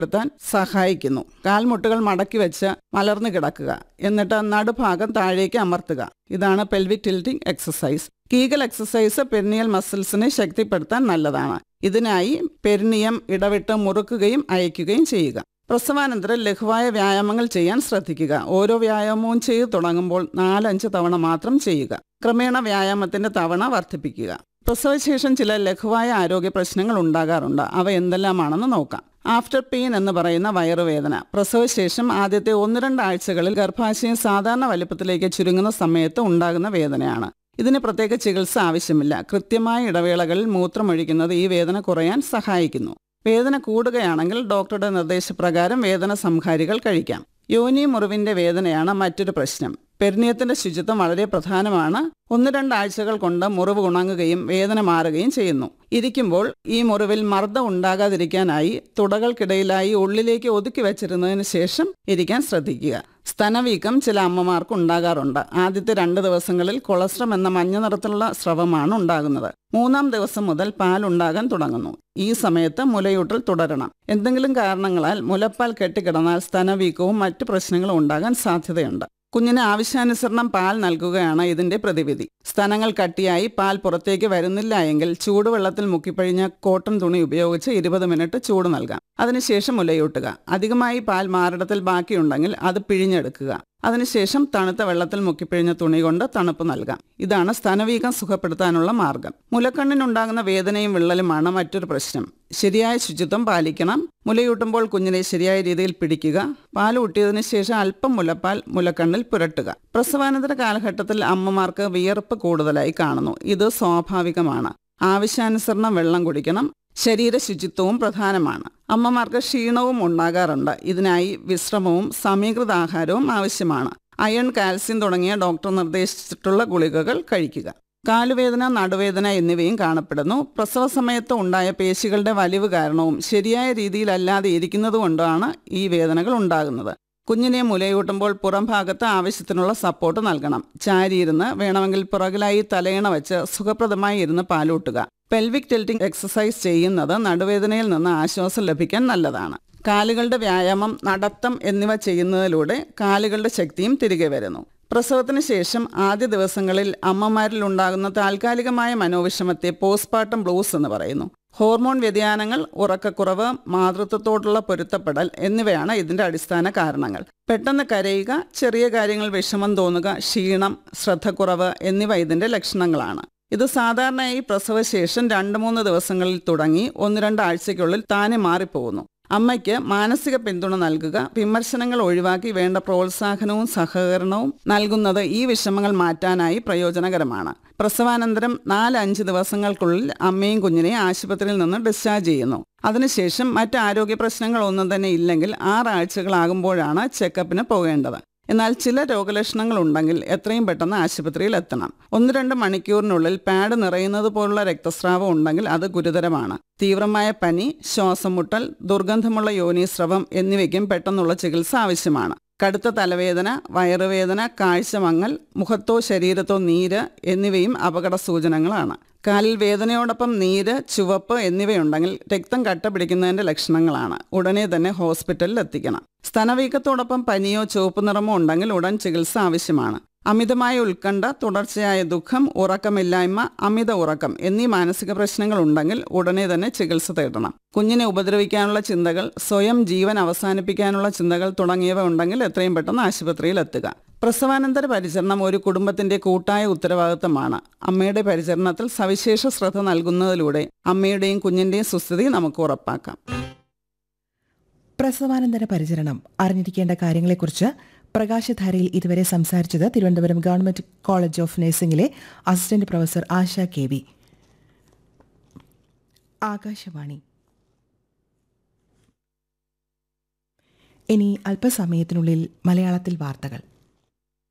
പ്പെടുത്താൻ സഹായിക്കുന്നു കാൽമുട്ടുകൾ മടക്കി വെച്ച് മലർന്നു കിടക്കുക എന്നിട്ട് നടുഭാഗം താഴേക്ക് അമർത്തുക ഇതാണ് pelvic tilting exercise Kegel exercise perineal മസിൽസിനെ ശക്തിപ്പെടുത്താൻ നല്ലതാണ് ഇതിനായി പെരിനിയം ഇടവിട്ട് മുറുക്കുകയും അയക്കുകയും ചെയ്യുക പ്രസവാനന്തരം ലഘുവായ വ്യായാമങ്ങൾ ചെയ്യാൻ ശ്രദ്ധിക്കുക ഓരോ വ്യായാമവും ചെയ്തു തുടങ്ങുമ്പോൾ നാലഞ്ച് തവണ മാത്രം ചെയ്യുക ക്രമേണ വ്യായാമത്തിന്റെ തവണ വർദ്ധിപ്പിക്കുക പ്രസവശേഷം ചില ലഘുവായ ആരോഗ്യ പ്രശ്നങ്ങൾ ഉണ്ടാകാറുണ്ട് അവ എന്തെല്ലാമാണെന്ന് നോക്കാം ആഫ്റ്റർ പെയിൻ എന്ന് പറയുന്ന വയറുവേദന പ്രസവശേഷം ആദ്യത്തെ ഒന്ന് രണ്ട് ആഴ്ചകളിൽ ഗർഭാശയം സാധാരണ വലിപ്പത്തിലേക്ക് ചുരുങ്ങുന്ന സമയത്ത് ഉണ്ടാകുന്ന വേദനയാണ് ഇതിന് പ്രത്യേക ചികിത്സ ആവശ്യമില്ല കൃത്യമായ ഇടവേളകളിൽ മൂത്രമൊഴിക്കുന്നത് ഈ വേദന കുറയാൻ സഹായിക്കുന്നു വേദന കൂടുകയാണെങ്കിൽ ഡോക്ടറുടെ നിർദ്ദേശപ്രകാരം വേദന സംഹാരികൾ കഴിക്കാം യോനി മുറിവിന്റെ വേദനയാണ് മറ്റൊരു പ്രശ്നം പെരിനിയത്തിന്റെ ശുചിത്വം വളരെ പ്രധാനമാണ് ഒന്ന് രണ്ടാഴ്ചകൾ കൊണ്ട് മുറിവ് ഉണങ്ങുകയും വേദന മാറുകയും ചെയ്യുന്നു ഇരിക്കുമ്പോൾ ഈ മുറിവിൽ മർദ്ദം ഉണ്ടാകാതിരിക്കാനായി തുടകൾക്കിടയിലായി ഉള്ളിലേക്ക് ഒതുക്കി വെച്ചിരുന്നതിന് ശേഷം ഇരിക്കാൻ ശ്രദ്ധിക്കുക സ്തനവീക്കം ചില അമ്മമാർക്ക് ഉണ്ടാകാറുണ്ട് ആദ്യത്തെ രണ്ട് ദിവസങ്ങളിൽ കൊളസ്ട്രം എന്ന മഞ്ഞ നിറത്തിലുള്ള സ്രവമാണ് ഉണ്ടാകുന്നത് മൂന്നാം ദിവസം മുതൽ പാൽ ഉണ്ടാകാൻ തുടങ്ങുന്നു ഈ സമയത്ത് മുലയൂട്ടൽ തുടരണം എന്തെങ്കിലും കാരണങ്ങളാൽ മുലപ്പാൽ കെട്ടിക്കിടന്നാൽ സ്തനവീക്കവും മറ്റു പ്രശ്നങ്ങളും ഉണ്ടാകാൻ സാധ്യതയുണ്ട് കുഞ്ഞിന് ആവശ്യാനുസരണം പാൽ നൽകുകയാണ് ഇതിന്റെ പ്രതിവിധി സ്തനങ്ങൾ കട്ടിയായി പാൽ പുറത്തേക്ക് വരുന്നില്ല എങ്കിൽ ചൂടുവെള്ളത്തിൽ മുക്കിപ്പഴിഞ്ഞ കോട്ടൺ തുണി ഉപയോഗിച്ച് ഇരുപത് മിനിറ്റ് ചൂട് നൽകാം അതിനുശേഷം മുലയൂട്ടുക അധികമായി പാൽ മാറിടത്തിൽ ബാക്കിയുണ്ടെങ്കിൽ അത് പിഴിഞ്ഞെടുക്കുക അതിനുശേഷം തണുത്ത വെള്ളത്തിൽ മുക്കിപ്പിഴിഞ്ഞ തുണി കൊണ്ട് തണുപ്പ് നൽകാം ഇതാണ് സ്തനവീകം സുഖപ്പെടുത്താനുള്ള മാർഗം മുലക്കണ്ണിനുണ്ടാകുന്ന വേദനയും വിള്ളലുമാണ് മറ്റൊരു പ്രശ്നം ശരിയായ ശുചിത്വം പാലിക്കണം മുലയൂട്ടുമ്പോൾ കുഞ്ഞിനെ ശരിയായ രീതിയിൽ പിടിക്കുക പാൽ ഊട്ടിയതിനു ശേഷം അല്പം മുലപ്പാൽ മുലക്കണ്ണിൽ പുരട്ടുക പ്രസവാനന്തര കാലഘട്ടത്തിൽ അമ്മമാർക്ക് വിയർപ്പ് കൂടുതലായി കാണുന്നു ഇത് സ്വാഭാവികമാണ് ആവശ്യാനുസരണം വെള്ളം കുടിക്കണം ശരീര ശുചിത്വവും പ്രധാനമാണ് അമ്മമാർക്ക് ക്ഷീണവും ഉണ്ടാകാറുണ്ട് ഇതിനായി വിശ്രമവും സമീകൃത ആഹാരവും ആവശ്യമാണ് അയൺ കാൽസ്യം തുടങ്ങിയ ഡോക്ടർ നിർദ്ദേശിച്ചിട്ടുള്ള ഗുളികകൾ കഴിക്കുക കാലുവേദന നടുവേദന എന്നിവയും കാണപ്പെടുന്നു പ്രസവ സമയത്ത് ഉണ്ടായ പേശികളുടെ വലിവ് കാരണവും ശരിയായ രീതിയിലല്ലാതെ ഇരിക്കുന്നതുകൊണ്ടാണ് ഈ വേദനകൾ ഉണ്ടാകുന്നത് കുഞ്ഞിനെ മുലയൂട്ടുമ്പോൾ പുറം ഭാഗത്ത് ആവശ്യത്തിനുള്ള സപ്പോർട്ട് നൽകണം ചാരിയിരുന്ന് വേണമെങ്കിൽ പുറകിലായി തലയിണ വെച്ച് സുഖപ്രദമായി ഇരുന്ന് പാലൂട്ടുക പെൽവിക് ടിൽറ്റിംഗ് എക്സസൈസ് ചെയ്യുന്നത് നടുവേദനയിൽ നിന്ന് ആശ്വാസം ലഭിക്കാൻ നല്ലതാണ് കാലുകളുടെ വ്യായാമം നടത്തം എന്നിവ ചെയ്യുന്നതിലൂടെ കാലുകളുടെ ശക്തിയും തിരികെ വരുന്നു പ്രസവത്തിന് ശേഷം ആദ്യ ദിവസങ്ങളിൽ അമ്മമാരിൽ ഉണ്ടാകുന്ന താൽക്കാലികമായ മനോവിഷമത്തെ പോസ്റ്റ്പാർട്ടം ബ്ലൂസ് എന്ന് പറയുന്നു ഹോർമോൺ വ്യതിയാനങ്ങൾ ഉറക്കക്കുറവ് മാതൃത്വത്തോടുള്ള പൊരുത്തപ്പെടൽ എന്നിവയാണ് ഇതിന്റെ അടിസ്ഥാന കാരണങ്ങൾ പെട്ടെന്ന് കരയുക ചെറിയ കാര്യങ്ങൾ വിഷമം തോന്നുക ക്ഷീണം ശ്രദ്ധക്കുറവ് എന്നിവ ഇതിന്റെ ലക്ഷണങ്ങളാണ് ഇത് സാധാരണയായി പ്രസവശേഷം രണ്ട് മൂന്ന് ദിവസങ്ങളിൽ തുടങ്ങി ഒന്ന് രണ്ട് ആഴ്ചയ്ക്കുള്ളിൽ താനെ മാറിപ്പോകുന്നു അമ്മയ്ക്ക് മാനസിക പിന്തുണ നൽകുക വിമർശനങ്ങൾ ഒഴിവാക്കി വേണ്ട പ്രോത്സാഹനവും സഹകരണവും നൽകുന്നത് ഈ വിഷമങ്ങൾ മാറ്റാനായി പ്രയോജനകരമാണ് പ്രസവാനന്തരം നാല് അഞ്ച് ദിവസങ്ങൾക്കുള്ളിൽ അമ്മയും കുഞ്ഞിനെ ആശുപത്രിയിൽ നിന്ന് ഡിസ്ചാർജ് ചെയ്യുന്നു അതിനുശേഷം മറ്റ് ആരോഗ്യ പ്രശ്നങ്ങളൊന്നും തന്നെ ഇല്ലെങ്കിൽ ആറാഴ്ചകളാകുമ്പോഴാണ് ചെക്കപ്പിന് പോകേണ്ടത് എന്നാൽ ചില രോഗലക്ഷണങ്ങൾ ഉണ്ടെങ്കിൽ എത്രയും പെട്ടെന്ന് ആശുപത്രിയിൽ എത്തണം ഒന്ന് രണ്ട് മണിക്കൂറിനുള്ളിൽ പാഡ് നിറയുന്നത് പോലുള്ള രക്തസ്രാവം ഉണ്ടെങ്കിൽ അത് ഗുരുതരമാണ് തീവ്രമായ പനി ശ്വാസം മുട്ടൽ ദുർഗന്ധമുള്ള യോനീസ്രവം എന്നിവയ്ക്കും പെട്ടെന്നുള്ള ചികിത്സ ആവശ്യമാണ് കടുത്ത തലവേദന വയറുവേദന കാഴ്ചമങ്ങൽ മുഖത്തോ ശരീരത്തോ നീര് എന്നിവയും അപകട സൂചനകളാണ് കാലിൽ വേദനയോടൊപ്പം നീര് ചുവപ്പ് എന്നിവയുണ്ടെങ്കിൽ രക്തം കട്ട പിടിക്കുന്നതിന്റെ ലക്ഷണങ്ങളാണ് ഉടനെ തന്നെ ഹോസ്പിറ്റലിൽ എത്തിക്കണം സ്തനവീക്കത്തോടൊപ്പം പനിയോ ചുവപ്പ് നിറമോ ഉണ്ടെങ്കിൽ ഉടൻ ചികിത്സ ആവശ്യമാണ് അമിതമായ ഉത്കണ്ഠ തുടർച്ചയായ ദുഃഖം ഉറക്കമില്ലായ്മ അമിത ഉറക്കം എന്നീ മാനസിക പ്രശ്നങ്ങൾ ഉണ്ടെങ്കിൽ ഉടനെ തന്നെ ചികിത്സ തേടണം കുഞ്ഞിനെ ഉപദ്രവിക്കാനുള്ള ചിന്തകൾ സ്വയം ജീവൻ അവസാനിപ്പിക്കാനുള്ള ചിന്തകൾ തുടങ്ങിയവ ഉണ്ടെങ്കിൽ എത്രയും പെട്ടെന്ന് ആശുപത്രിയിൽ എത്തുക പ്രസവാനന്തര പരിചരണം ഒരു കുടുംബത്തിന്റെ കൂട്ടായ ഉത്തരവാദിത്തമാണ് അമ്മയുടെ പരിചരണത്തിൽ സവിശേഷ ശ്രദ്ധ നൽകുന്നതിലൂടെ അമ്മയുടെയും കുഞ്ഞിന്റെയും സുസ്ഥിതി നമുക്ക് ഉറപ്പാക്കാം പ്രസവാനന്തര പരിചരണം അറിഞ്ഞിരിക്കേണ്ട കാര്യങ്ങളെക്കുറിച്ച് പ്രകാശധാരയിൽ ഇതുവരെ സംസാരിച്ചത് തിരുവനന്തപുരം ഗവൺമെന്റ് കോളേജ് ഓഫ് നഴ്സിംഗിലെ assistant professor Asha K V Akashvani ഇനി അല്പസമയത്തിനുള്ളിൽ മലയാളത്തിൽ വാർത്തകൾ